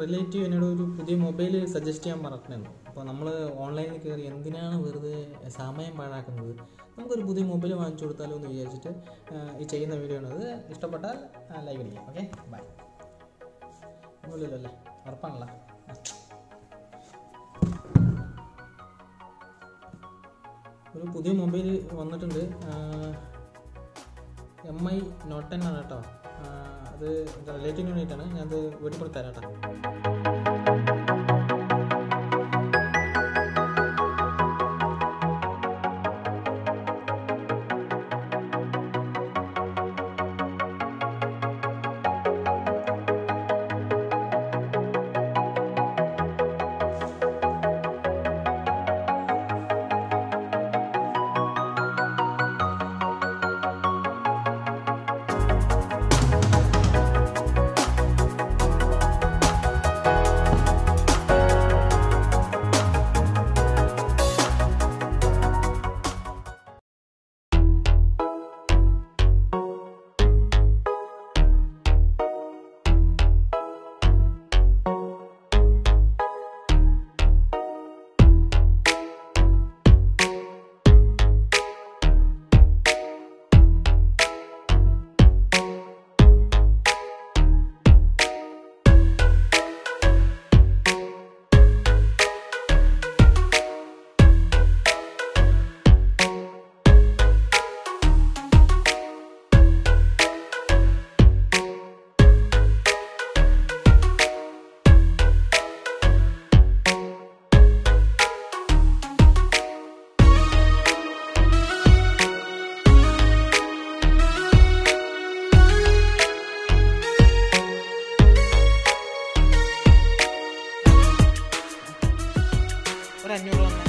relative എന്നോട് ഒരു പുതിയ മൊബൈൽ സജസ്റ്റ് ചെയ്യാൻ പറഞ്ഞിട്ടുണ്ടായിരുന്നു അപ്പോൾ നമ്മൾ ഓൺലൈനിൽ കയറി എന്തിനാണ് വെറുതെ സമയം പാഴാക്കുന്നത് നമുക്കൊരു പുതിയ മൊബൈൽ വാങ്ങിച്ചു കൊടുത്താലോ എന്ന് വിചാരിച്ചിട്ട് ആ, ഈ ചെയ്യുന്ന വീഡിയോ ആണ് അത് ഇഷ്ടപ്പെട്ടാൽ ലൈക്ക് അടിക്കാം ഓക്കെ ബൈ ഒന്നുമില്ലല്ലോ അല്ലേ ഉറപ്പാണല്ലോ ഒരു പുതിയ മൊബൈൽ വന്നിട്ടുണ്ട് എം ഐ നോട്ട് ടെൻ ആണ് കേട്ടോ ആ, അത് റിലേറ്റീവ് യൂണിറ്റാണ് ഞാനത് വീട്ടിൽ കൊണ്ട് തരാം കേട്ടോ ഒരു അഞ്ഞൂറ് തന്നെ